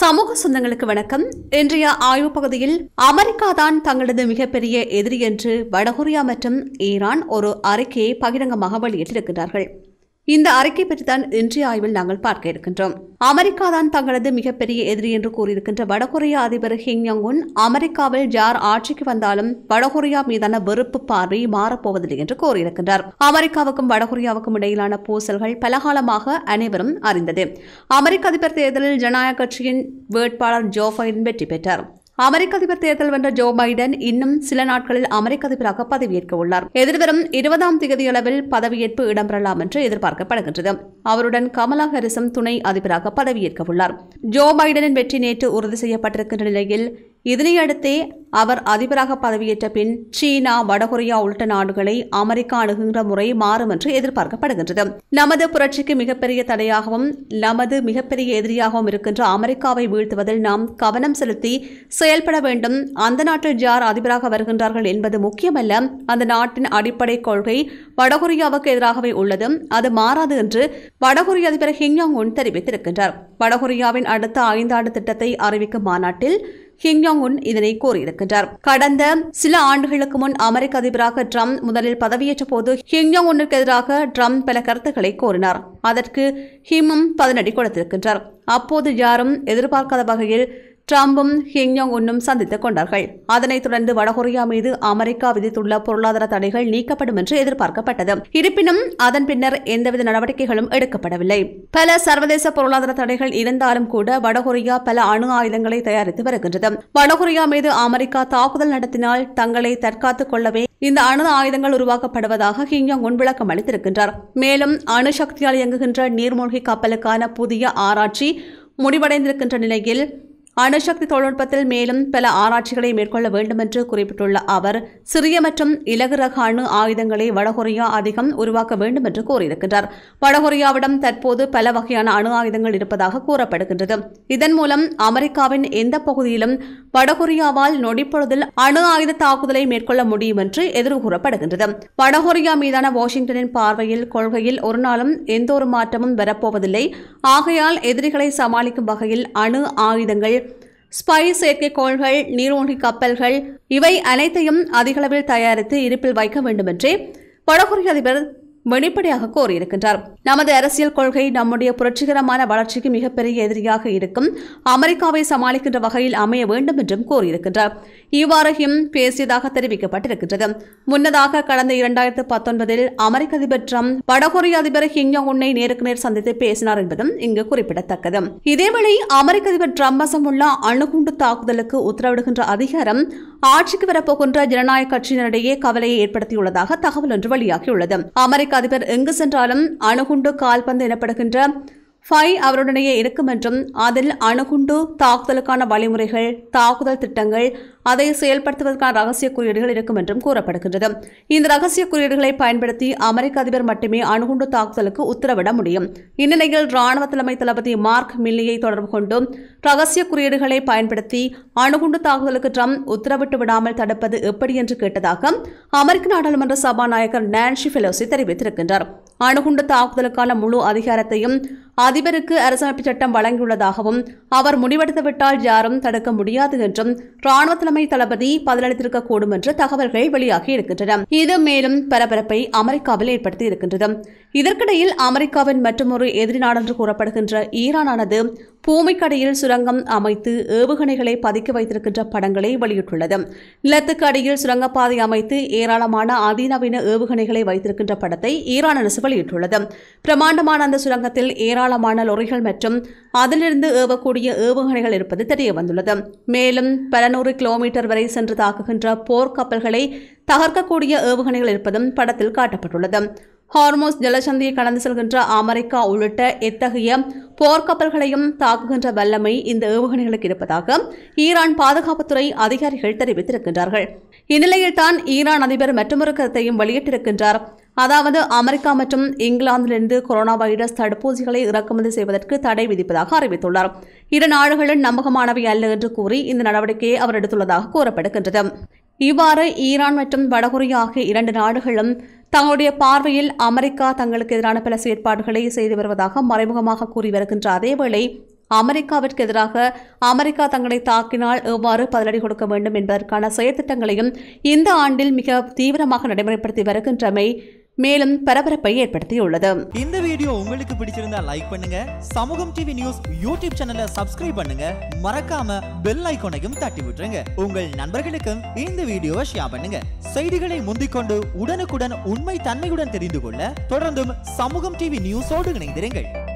சமூக சொந்தங்களுக்கு வணக்கம் இன்றைய ஆய்வு பகுதியில் அமெரிக்கா தான் தங்களது மிகப்பெரிய எதிரி என்று வடகொரியா மற்றும் ஈரான் ஒரு அறிக்கையை பகிரங்கமாக வெளியிட்டிருக்கிறார்கள் இந்த அறிக்கை பற்றி தான் இன்றைய ஆய்வில் நாங்கள் பார்க்க இருக்கின்றோம் அமெரிக்கா தான் தங்களது மிகப்பெரிய எதிரி என்று கூறியிருக்கின்ற வடகொரிய அதிபர் ஹிங் யங் உன் அமெரிக்காவில் யார் ஆட்சிக்கு வந்தாலும் வடகொரியா மீதான வெறுப்பு பார்வை மாறப்போவதில்லை என்று கூறியிருக்கின்றார் அமெரிக்காவுக்கும் வடகொரியாவுக்கும் இடையிலான பூசல்கள் பலகாலமாக அனைவரும் அறிந்தது அமெரிக்க அதிபர் தேர்தலில் ஜனநாயக கட்சியின் வேட்பாளர் ஜோ பைடன் வெற்றி பெற்றார் அமெரிக்க அதிபர் தேர்தல் வென்ற ஜோ பைடன் இன்னும் சில நாட்களில் அமெரிக்க அதிபராக பதவியேற்க உள்ளார் எதிர்வரும் இருபதாம் தேதியளவில் பதவியேற்பு இடம்பெறலாம் என்று எதிர்பார்க்கப்படுகின்றது அவருடன் கமலா ஹாரிஸும் துணை அதிபராக பதவியேற்க உள்ளார் ஜோ பைடனின் வெற்றி நேற்று உறுதி செய்யப்பட்டிருக்கின்ற நிலையில் இதனையடுத்தே அவர் அதிபராக பதவியேற்ற பின் சீனா வடகொரியா உள்ளிட்ட நாடுகளை அமெரிக்கா அணுகுகின்ற முறை மாறும் என்று எதிர்பார்க்கப்படுகின்றது நமது புரட்சிக்கு மிகப்பெரிய தடையாகவும் நமது மிகப்பெரிய எதிரியாகவும் இருக்கின்ற அமெரிக்காவை வீழ்த்துவதில் நாம் கவனம் செலுத்தி செயல்பட வேண்டும் அந்த நாட்டில் யார் அதிபராக வருகின்றார்கள் என்பது முக்கியமல்ல அந்த நாட்டின் அடிப்படை கொள்கை வடகொரியாவுக்கு எதிராகவே உள்ளது அது மாறாது என்று வடகொரிய அதிபர் ஹிங்யாங் உன் தெரிவித்திருக்கின்றார் வடகொரியாவின் அடுத்த ஐந்தாண்டு திட்டத்தை அறிவிக்கும் மாநாட்டில் கிம் யோங் உன் இதனை கூறியிருக்கின்றார் கடந்த சில ஆண்டுகளுக்கு முன் அமெரிக்க அதிபராக ட்ரம்ப் முதலில் பதவியேற்ற போது கிம் யோங் உன்னுக்கு எதிராக ட்ரம்ப் பல கருத்துக்களை கூறினார் அதற்கு ஹிம்மும் பதிலடி கொடுத்திருக்கின்றார் அப்போது யாரும் எதிர்பார்க்காத வகையில் ட்ரம்பும் ஹிங்யோங் உன்னும் சந்தித்துக் கொண்டார்கள் அதனைத் தொடர்ந்து வடகொரியா மீது அமெரிக்கா விதித்துள்ள பொருளாதார தடைகள் நீக்கப்படும் என்று எதிர்பார்க்கப்பட்டது இருப்பினும் அதன் பின்னர் எந்தவித நடவடிக்கைகளும் எடுக்கப்படவில்லை பல சர்வதேச பொருளாதார தடைகள் இருந்தாலும் கூட வடகொரியா பல அணு ஆயுதங்களை தயாரித்து வருகின்றது வடகொரியா மீது அமெரிக்கா தாக்குதல் நடத்தினால் தங்களை தற்காத்துக் கொள்ளவே இந்த அணு ஆயுதங்கள் உருவாக்கப்படுவதாக ஹிங்யோங் உன் விளக்கம் அளித்திருக்கின்றார் மேலும் அணுசக்தியால் இயங்குகின்ற நீர்மூழ்கி கப்பலுக்கான புதிய ஆராய்ச்சி முடிவடைந்திருக்கின்ற நிலையில் அணுசக்தி தொழில்நுட்பத்தில் மேலும் பல ஆராய்ச்சிகளை மேற்கொள்ள வேண்டும் என்று குறிப்பிட்டுள்ள அவர் சிறிய மற்றும் இலகு ரக அணு ஆயுதங்களை வடகொரியா அதிகம் உருவாக்க வேண்டும் என்று கூறியிருக்கின்றார் வடகொரியாவிடம் தற்போது பல வகையான அணு ஆயுதங்கள் இருப்பதாக கூறப்படுகின்றது இதன் மூலம் அமெரிக்காவின் எந்த பகுதியிலும் வடகொரியாவால் நொடிப்பொழுதில் அணு ஆயுத தாக்குதலை மேற்கொள்ள முடியும் என்று எதிர்வு கூறப்படுகின்றது வடகொரியா மீதான வாஷிங்டனின் பார்வையில் கொள்கையில் ஒரு நாளும் எந்த ஒரு மாற்றமும் வரப்போவதில்லை ஆகையால் எதிரிகளை சமாளிக்கும் வகையில் அணு ஆயுதங்கள் ஸ்பை செயற்கைக்கோள்கள் நீர்மூழ்கி கப்பல்கள் இவை அனைத்தையும் அதிகளவில் தயாரித்து இருப்பில் வைக்க வேண்டும் என்றே வடகொரிய அதிபர் வெளிப்படையாக கோரியிருக்கின்றார் நமது அரசியல் கொள்கை நம்முடைய புரட்சிகரமான வளர்ச்சிக்கு மிகப்பெரிய எதிரியாக இருக்கும் அமெரிக்காவை சமாளிக்கின்ற வகையில் அமைய வேண்டும் என்றும் கூறியிருக்கின்றார் இவ்வாறு ஹிம் பேசியதாக தெரிவிக்கப்பட்டிருக்கின்றது முன்னதாக கடந்த இரண்டாயிரத்து பத்தொன்பதில் அமெரிக்க அதிபர் ட்ரம்ப் வடகொரிய அதிபர் ஹிங் உன்னை நேருக்கு நேர் சந்தித்து பேசினார் என்பதும் இங்கு குறிப்பிடத்தக்கது இதேவேளை அமெரிக்க அதிபர் ட்ரம்ப் வசமுள்ள அணுகுண்டு தாக்குதலுக்கு உத்தரவிடுகின்ற அதிகாரம் ஆட்சிக்கு வரப்போகின்ற ஜனநாயக கட்சியினரிடையே கவலையை ஏற்படுத்தியுள்ளதாக தகவல் ஒன்று வெளியாகியுள்ளது அமெரிக்க அதிபர் எங்கு சென்றாலும் அணுகுண்டு கால்பந்து எனப்படுகின்ற ஃபை அவருடனேயே இருக்கும் என்றும் அதில் அணுகுண்டு தாக்குதலுக்கான வழிமுறைகள் தாக்குதல் திட்டங்கள் அதை செயல்படுத்துவதற்கான ரகசிய குறியீடுகள் இருக்கும் என்றும் கூறப்படுகின்றது இந்த ரகசிய குறியீடுகளை பயன்படுத்தி அமெரிக்க அதிபர் மட்டுமே அணுகுண்டு தாக்குதலுக்கு உத்தரவிட முடியும் இந்நிலையில் ராணுவ தலைமை தளபதி மார்க் மில்லியை தொடர்பு கொண்டு ரகசிய குறியீடுகளை பயன்படுத்தி அணுகுண்டு தாக்குதலுக்கு ட்ரம்ப் உத்தரவிட்டு விடாமல் தடுப்பது எப்படி என்று கேட்டதாக அமெரிக்க நாடாளுமன்ற சபாநாயகர் நான்சி பெலோசி தெரிவித்திருக்கின்றார் அணுகுண்டு தாக்குதலுக்கான முழு அதிகாரத்தையும் அதிபருக்கு அரசமைப்பு சட்டம் வழங்கியுள்ளதாகவும் அவர் முடிவெடுத்துவிட்டால் யாரும் தடுக்க முடியாது என்றும் ராணுவ தலைமை தளபதி பதிலளித்திருக்க கூடும் என்று தகவல்கள் வெளியாகி இருக்கின்றன இது மேலும் பரபரப்பை அமெரிக்காவில் ஏற்படுத்தி இருக்கின்றது இதற்கிடையில் அமெரிக்காவின் மற்றொரு எதிரி நாடென்று கூறப்படுகின்ற ஈரானானது பூமிக்கடியில் சுரங்கம் அமைத்து ஏவுகணைகளை பதுக்கி வைத்திருக்கின்ற படங்களை வெளியிட்டுள்ளது நிலத்துக்கு அடியில் சுரங்கப்பாதை அமைத்து ஏராளமான அதிநவீன ஏவுகணைகளை வைத்திருக்கின்ற படத்தை ஈரான் அரசு வெளியிட்டுள்ளது பிரமாண்டமான அந்த சுரங்கத்தில் ஏராளமான லொரிகள் மற்றும் அதிலிருந்து ஏவக்கூடிய ஏவுகணைகள் இருப்பது தெரிய வந்துள்ளது மேலும் பல நூறு கிலோமீட்டர் வரை சென்று தாக்குகின்ற போர் கப்பல்களை தகர்க்கக்கூடிய ஏவுகணைகள் இருப்பதும் படத்தில் காட்டப்பட்டுள்ளது ஹார்மோஸ் ஜலசந்தியை கடந்து செல்கின்ற அமெரிக்கா உள்ளிட்ட எத்தகைய போர்க்கப்பல்களையும் தாக்குகின்ற வல்லமை இந்த ஏவுகணைகளுக்கு இருப்பதாக ஈரான் பாதுகாப்புத்துறை அதிகாரிகள் தெரிவித்திருக்கின்றார்கள் இந்நிலையில் தான் ஈரான் அதிபர் மற்றொரு கருத்தையும் வெளியிட்டிருக்கின்றார் அதாவது அமெரிக்கா மற்றும் இங்கிலாந்திலிருந்து கொரோனா வைரஸ் தடுப்பூசிகளை இறக்குமதி செய்வதற்கு தடை விதிப்பதாக அறிவித்துள்ளார் இரு நாடுகளும் நம்பகமானவை அல்ல என்று கூறி இந்த நடவடிக்கையை அவர் எடுத்துள்ளதாக கூறப்படுகின்றது இவ்வாறு ஈரான் மற்றும் வடகொரியா ஆகிய இரண்டு நாடுகளும் தங்களுடைய பார்வையில் அமெரிக்கா தங்களுக்கு எதிரான பல செயற்பாடுகளை செய்து வருவதாக மறைமுகமாக கூறி வருகின்ற அதேவேளை அமெரிக்காவிற்கு எதிராக அமெரிக்கா தங்களை தாக்கினால் எவ்வாறு பதிலடி கொடுக்க வேண்டும் என்பதற்கான செயற்திட்டங்களையும் இந்த ஆண்டில் மிக தீவிரமாக நடைமுறைப்படுத்தி வருகின்றமை மேலும் பரபரப்பை ஏற்படுத்தியுள்ளது இந்த வீடியோ உங்களுக்கு பிடிச்சிருந்தா லைக் பண்ணுங்க சமூகம் டிவி நியூஸ் யூடியூப் சேனலை சப்ஸ்கிரைப் பண்ணுங்க மறக்காம பெல் ஐகானையும் தட்டி விட்டுருங்க உங்கள் நண்பர்களுக்கும் இந்த வீடியோவை ஷேர் பண்ணுங்க செய்திகளை முந்திக்கொண்டு உடனுக்குடன் உண்மை தன்மையுடன் தெரிந்து கொள்ள தொடர்ந்தும் சமூகம் டிவி நியூஸோடு இணைந்திருங்கள்